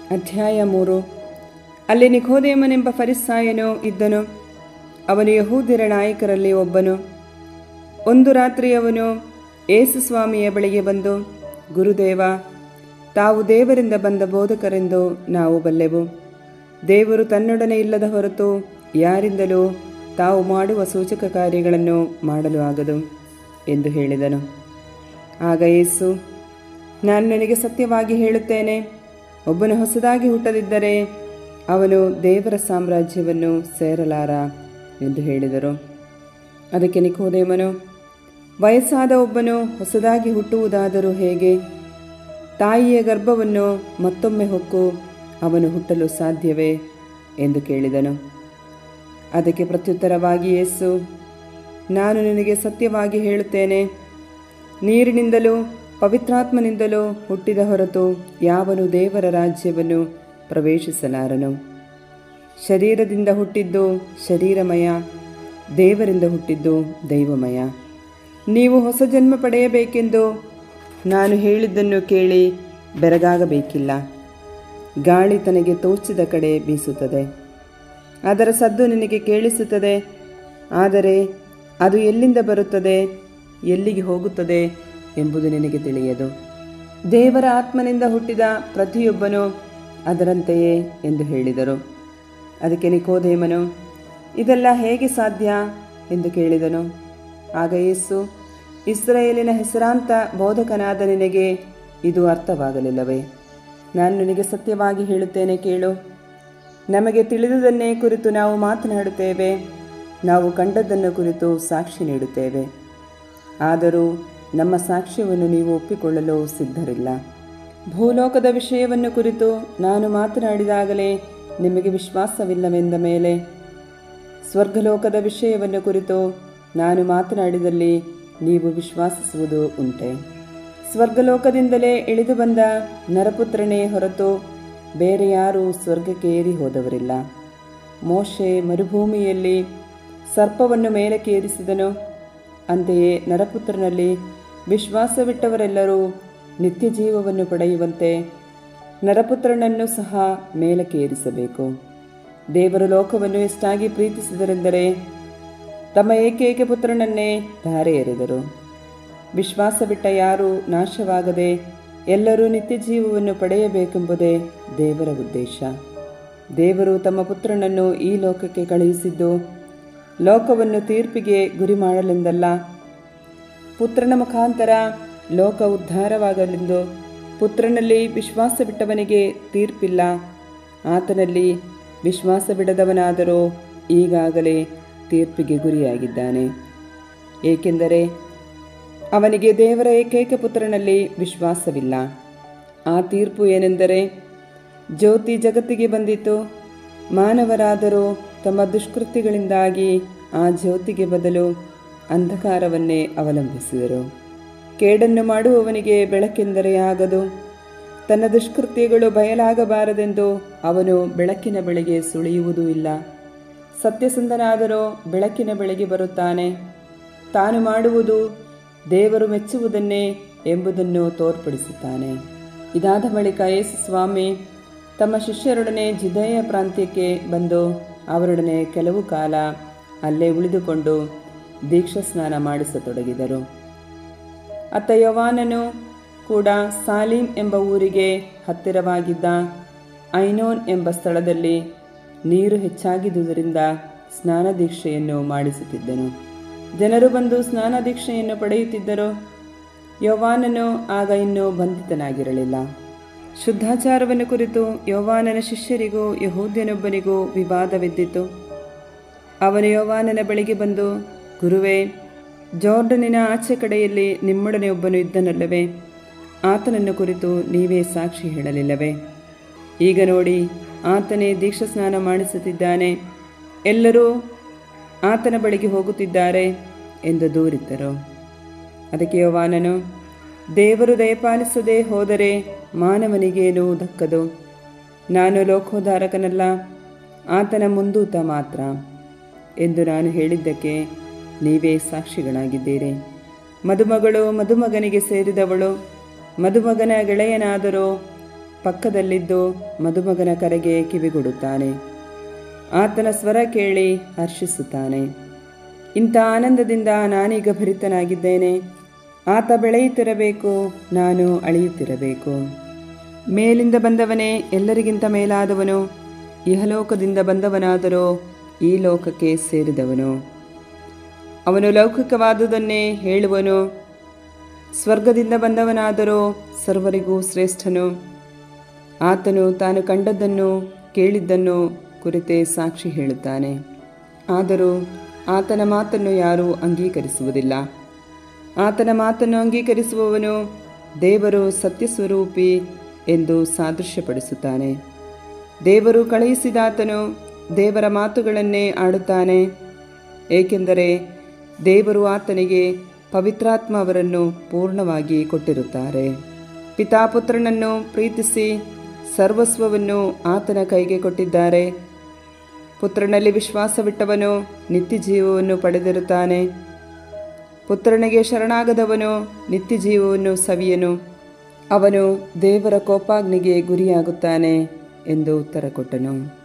ಅಧ್ಯಾಯ ಮೂರು ಅಲ್ಲಿ ನಿಖೋದೇಮನೆಂಬ ಫರಿಸಾಯನು ಇದ್ದನು ಅವನು ಯಹೂದ್ಯರ ನಾಯಕರಲ್ಲಿ ಒಬ್ಬನು ಒಂದು ರಾತ್ರಿ ಅವನು ಏಸು ಸ್ವಾಮಿಯ ಬಳಿಗೆ ಬಂದು ಗುರುದೇವ ತಾವು ದೇವರಿಂದ ಬಂದ ಬೋಧಕರೆಂದು ನಾವು ಬಲ್ಲೆವು ದೇವರು ತನ್ನೊಡನೆ ಇಲ್ಲದ ಹೊರತು ಯಾರಿಂದಲೂ ತಾವು ಮಾಡುವ ಸೂಚಕ ಕಾರ್ಯಗಳನ್ನು ಮಾಡಲು ಆಗದು ಎಂದು ಹೇಳಿದನು ಆಗ ಯೇಸು ನಾನು ನಿನಗೆ ಸತ್ಯವಾಗಿ ಹೇಳುತ್ತೇನೆ ಒಬ್ಬನು ಹೊಸದಾಗಿ ಹುಟ್ಟದಿದ್ದರೆ ಅವನು ದೇವರ ಸಾಮ್ರಾಜ್ಯವನ್ನು ಸೇರಲಾರ ಎಂದು ಹೇಳಿದರು ಅದಕ್ಕೆ ನಿಕೋದೇಮನು ವಯಸ್ಸಾದ ಒಬ್ಬನು ಹೊಸದಾಗಿ ಹುಟ್ಟುವುದಾದರೂ ಹೇಗೆ ತಾಯಿಯ ಗರ್ಭವನ್ನು ಮತ್ತೊಮ್ಮೆ ಹೊಕ್ಕು ಅವನು ಹುಟ್ಟಲು ಸಾಧ್ಯವೇ ಎಂದು ಕೇಳಿದನು ಅದಕ್ಕೆ ಪ್ರತ್ಯುತ್ತರವಾಗಿ ಯೇಸು ನಾನು ನಿನಗೆ ಸತ್ಯವಾಗಿ ಹೇಳುತ್ತೇನೆ ನೀರಿನಿಂದಲೂ ಪವಿತ್ರಾತ್ಮನಿಂದಲೂ ಹುಟ್ಟಿದ ಹೊರತು ಯಾವನು ದೇವರ ರಾಜ್ಯವನ್ನು ಪ್ರವೇಶಿಸಲಾರನು ಶರೀರದಿಂದ ಹುಟ್ಟಿದ್ದು ಶರೀರಮಯ ದೇವರಿಂದ ಹುಟ್ಟಿದ್ದು ದೈವಮಯ ನೀವು ಹೊಸ ಜನ್ಮ ಪಡೆಯಬೇಕೆಂದು ನಾನು ಹೇಳಿದ್ದನ್ನು ಕೇಳಿ ಬೆರಗಾಗಬೇಕಿಲ್ಲ ಗಾಳಿ ತನಗೆ ತೋಚಿದ ಕಡೆ ಬೀಸುತ್ತದೆ ಅದರ ಸದ್ದು ನಿನಗೆ ಕೇಳಿಸುತ್ತದೆ ಆದರೆ ಅದು ಎಲ್ಲಿಂದ ಬರುತ್ತದೆ ಎಲ್ಲಿಗೆ ಹೋಗುತ್ತದೆ ಎಂಬುದು ನಿನಗೆ ತಿಳಿಯದು ದೇವರ ಆತ್ಮನಿಂದ ಹುಟ್ಟಿದ ಪ್ರತಿಯೊಬ್ಬನು ಅದರಂತೆಯೇ ಎಂದು ಹೇಳಿದರು ಅದಕ್ಕೆ ನಿಕೋದೇಮನು ಇದೆಲ್ಲ ಹೇಗೆ ಸಾಧ್ಯ ಎಂದು ಕೇಳಿದನು ಆಗ ಯೇಸು ಇಸ್ರಾಯೇಲಿನ ಹೆಸರಾಂತ ಬೋಧಕನಾದ ನಿನಗೆ ಇದು ಅರ್ಥವಾಗಲಿಲ್ಲವೇ ನಾನು ನಿನಗೆ ಸತ್ಯವಾಗಿ ಹೇಳುತ್ತೇನೆ ಕೇಳು ನಮಗೆ ತಿಳಿದುದನ್ನೇ ಕುರಿತು ನಾವು ಮಾತನಾಡುತ್ತೇವೆ ನಾವು ಕಂಡದ್ದನ್ನು ಕುರಿತು ಸಾಕ್ಷಿ ನೀಡುತ್ತೇವೆ ಆದರೂ ನಮ್ಮ ಸಾಕ್ಷ್ಯವನ್ನು ನೀವು ಒಪ್ಪಿಕೊಳ್ಳಲು ಸಿದ್ಧರಿಲ್ಲ ಭೂಲೋಕದ ವಿಷಯವನ್ನು ಕುರಿತು ನಾನು ಮಾತನಾಡಿದಾಗಲೇ ನಿಮಗೆ ವಿಶ್ವಾಸವಿಲ್ಲವೆಂದ ಮೇಲೆ ಸ್ವರ್ಗಲೋಕದ ವಿಷಯವನ್ನು ಕುರಿತು ನಾನು ಮಾತನಾಡಿದಲ್ಲಿ ನೀವು ವಿಶ್ವಾಸಿಸುವುದು ಉಂಟೆ ಸ್ವರ್ಗಲೋಕದಿಂದಲೇ ಇಳಿದು ಬಂದ ನರಪುತ್ರನೇ ಹೊರತು ಬೇರೆ ಯಾರೂ ಸ್ವರ್ಗಕ್ಕೆ ಏರಿ ಹೋದವರಿಲ್ಲ ಮೋಶೆ ಮರುಭೂಮಿಯಲ್ಲಿ ಸರ್ಪವನ್ನು ಮೇಲಕ್ಕೆ ಏರಿಸಿದನು ಅಂತೆಯೇ ನರಪುತ್ರನಲ್ಲಿ ವಿಶ್ವಾಸವಿಟ್ಟವರೆಲ್ಲರೂ ನಿತ್ಯ ಜೀವವನ್ನು ಪಡೆಯುವಂತೆ ನರಪುತ್ರನನ್ನು ಸಹ ಮೇಲಕ್ಕೆ ಏರಿಸಬೇಕು ದೇವರು ಲೋಕವನ್ನು ಎಷ್ಟಾಗಿ ಪ್ರೀತಿಸಿದರೆಂದರೆ ತಮ್ಮ ಏಕೈಕ ಪುತ್ರನನ್ನೇ ಧಾರೆ ಎರೆದರು ವಿಶ್ವಾಸವಿಟ್ಟ ಯಾರೂ ನಾಶವಾಗದೆ ಎಲ್ಲರೂ ನಿತ್ಯ ಜೀವವನ್ನು ಪಡೆಯಬೇಕೆಂಬುದೇ ದೇವರ ಉದ್ದೇಶ ದೇವರು ತಮ್ಮ ಪುತ್ರನನ್ನು ಈ ಲೋಕಕ್ಕೆ ಕಳುಹಿಸಿದ್ದು ಲೋಕವನ್ನು ತೀರ್ಪಿಗೆ ಗುರಿ ಮಾಡಲೆಂದಲ್ಲ ಪುತ್ರನ ಮುಖಾಂತರ ಲೋಕ ಉದ್ಧಾರವಾಗಲೆಂದು ಪುತ್ರನಲ್ಲಿ ವಿಶ್ವಾಸವಿಟ್ಟವನಿಗೆ ತೀರ್ಪಿಲ್ಲ ಆತನಲ್ಲಿ ವಿಶ್ವಾಸವಿಡದವನಾದರೂ ಈಗಾಗಲೇ ತೀರ್ಪಿಗೆ ಗುರಿಯಾಗಿದ್ದಾನೆ ಏಕೆಂದರೆ ಅವನಿಗೆ ದೇವರ ಏಕೈಕ ಪುತ್ರನಲ್ಲಿ ವಿಶ್ವಾಸವಿಲ್ಲ ಆ ತೀರ್ಪು ಏನೆಂದರೆ ಜ್ಯೋತಿ ಜಗತ್ತಿಗೆ ಬಂದಿತು ಮಾನವರಾದರೂ ತಮ್ಮ ದುಷ್ಕೃತ್ಯಗಳಿಂದಾಗಿ ಆ ಜ್ಯೋತಿಗೆ ಬದಲು ಅಂಧಕಾರವನ್ನೇ ಅವಲಂಬಿಸಿದರು ಕೇಡನ್ನು ಮಾಡುವವನಿಗೆ ಬೆಳಕೆಂದರೆ ಆಗದು ತನ್ನ ದುಷ್ಕೃತ್ಯಗಳು ಬಯಲಾಗಬಾರದೆಂದು ಅವನು ಬೆಳಕಿನ ಬೆಳೆಗೆ ಸುಳಿಯುವುದೂ ಇಲ್ಲ ಸತ್ಯಸಂಧನಾದರೂ ಬೆಳಕಿನ ಬೆಳೆಗೆ ಬರುತ್ತಾನೆ ತಾನು ಮಾಡುವುದು ದೇವರು ಮೆಚ್ಚುವುದನ್ನೇ ಎಂಬುದನ್ನು ತೋರ್ಪಡಿಸುತ್ತಾನೆ ಇದಾದ ಬಳಿಕ ಯೇಸು ಸ್ವಾಮಿ ತಮ್ಮ ಶಿಷ್ಯರೊಡನೆ ಜಿದಯ ಪ್ರಾಂತ್ಯಕ್ಕೆ ಬಂದು ಅವರೊಡನೆ ಕೆಲವು ಕಾಲ ಅಲ್ಲೇ ಉಳಿದುಕೊಂಡು ದೀಕ್ಷಾ ಸ್ನಾನ ಮಾಡಿಸತೊಡಗಿದರು ಅತ್ತ ಯವಾನನು ಕೂಡ ಸಾಲೀಂ ಎಂಬ ಊರಿಗೆ ಹತ್ತಿರವಾಗಿದ್ದ ಐನೋನ್ ಎಂಬ ಸ್ಥಳದಲ್ಲಿ ನೀರು ಹೆಚ್ಚಾಗಿದ್ದುದರಿಂದ ಸ್ನಾನ ದೀಕ್ಷೆಯನ್ನು ಮಾಡಿಸುತ್ತಿದ್ದನು ಜನರು ಬಂದು ಸ್ನಾನ ದೀಕ್ಷೆಯನ್ನು ಪಡೆಯುತ್ತಿದ್ದರು ಯೌವಾನನು ಆಗ ಇನ್ನೂ ಬಂಧಿತನಾಗಿರಲಿಲ್ಲ ಶುದ್ಧಾಚಾರವನ್ನು ಕುರಿತು ಯೌವಾನನ ಶಿಷ್ಯರಿಗೂ ಯಹೂದ್ಯನೊಬ್ಬನಿಗೂ ವಿವಾದವಿದ್ದಿತು ಅವನು ಯೌವಾನನ ಬಳಿಗೆ ಬಂದು ಗುರುವೇ ಜಾರ್ಡನಿನ ಆಚೆ ಕಡೆಯಲ್ಲಿ ನಿಮ್ಮೊಡನೆ ಒಬ್ಬನು ಇದ್ದನಲ್ಲವೇ ಆತನನ್ನು ಕುರಿತು ನೀವೇ ಸಾಕ್ಷಿ ಹೇಳಲಿಲ್ಲವೇ ಈಗ ನೋಡಿ ಆತನೇ ದೀಕ್ಷಾ ಸ್ನಾನ ಮಾಡಿಸುತ್ತಿದ್ದಾನೆ ಎಲ್ಲರೂ ಆತನ ಬಳಿಗೆ ಹೋಗುತ್ತಿದ್ದಾರೆ ಎಂದು ದೂರಿದ್ದರು ಅದಕ್ಕೆ ಯೋವಾನನು ದೇವರು ದಯಪಾಲಿಸದೆ ಹೋದರೆ ಮಾನವನಿಗೇನೂ ದಕ್ಕದು ನಾನು ಲೋಕೋದ್ಧಾರಕನಲ್ಲ ಆತನ ಮುಂದೂತ ಮಾತ್ರ ಎಂದು ನಾನು ಹೇಳಿದ್ದಕ್ಕೆ ನೀವೇ ಸಾಕ್ಷಿಗಳಾಗಿದ್ದೀರಿ ಮದುಮಗಳು ಮದುಮಗನಿಗೆ ಸೇರಿದವಳು ಮದುಮಗನ ಗೆಳೆಯನಾದರೂ ಪಕ್ಕದಲ್ಲಿದ್ದು ಮದುಮಗನ ಕರೆಗೆ ಕಿವಿಗೊಡುತ್ತಾನೆ ಆತನ ಸ್ವರ ಕೇಳಿ ಹರ್ಷಿಸುತ್ತಾನೆ ಇಂಥ ಆನಂದದಿಂದ ನಾನೀಗ ಭರಿತನಾಗಿದ್ದೇನೆ ಆತ ಬೆಳೆಯುತ್ತಿರಬೇಕು ನಾನು ಅಳಿಯುತ್ತಿರಬೇಕು ಮೇಲಿಂದ ಬಂದವನೇ ಎಲ್ಲರಿಗಿಂತ ಮೇಲಾದವನು ಇಹಲೋಕದಿಂದ ಬಂದವನಾದರೂ ಈ ಲೋಕಕ್ಕೆ ಸೇರಿದವನು ಅವನು ಲೌಕಿಕವಾದುದನ್ನೇ ಹೇಳುವನು ಸ್ವರ್ಗದಿಂದ ಬಂದವನಾದರೂ ಸರ್ವರಿಗೂ ಶ್ರೇಷ್ಠನು ಆತನು ತಾನು ಕಂಡದ್ದನ್ನು ಕೇಳಿದ್ದನ್ನು ಕುರಿತೇ ಸಾಕ್ಷಿ ಹೇಳುತ್ತಾನೆ ಆದರೂ ಆತನ ಮಾತನ್ನು ಯಾರೂ ಅಂಗೀಕರಿಸುವುದಿಲ್ಲ ಆತನ ಮಾತನ್ನು ಅಂಗೀಕರಿಸುವವನು ದೇವರು ಸತ್ಯಸ್ವರೂಪಿ ಎಂದು ಸಾದೃಶ್ಯಪಡಿಸುತ್ತಾನೆ ದೇವರು ಕಳುಹಿಸಿದಾತನು ದೇವರ ಮಾತುಗಳನ್ನೇ ಆಡುತ್ತಾನೆ ಏಕೆಂದರೆ ದೇವರು ಆತನಿಗೆ ಪವಿತ್ರಾತ್ಮ ಅವರನ್ನು ಪೂರ್ಣವಾಗಿ ಕೊಟ್ಟಿರುತ್ತಾರೆ ಪಿತಾಪುತ್ರನನ್ನು ಪ್ರೀತಿಸಿ ಸರ್ವಸ್ವವನ್ನು ಆತನ ಕೈಗೆ ಕೊಟ್ಟಿದ್ದಾರೆ ಪುತ್ರನಲ್ಲಿ ವಿಶ್ವಾಸವಿಟ್ಟವನು ನಿತ್ಯ ಜೀವವನ್ನು ಪಡೆದಿರುತ್ತಾನೆ ಪುತ್ರನಿಗೆ ಶರಣಾಗದವನು ನಿತ್ಯ ಜೀವವನ್ನು ಸವಿಯನು ಅವನು ದೇವರ ಕೋಪಾಗ್ನಿಗೆ ಗುರಿಯಾಗುತ್ತಾನೆ ಎಂದು ಉತ್ತರ ಕೊಟ್ಟನು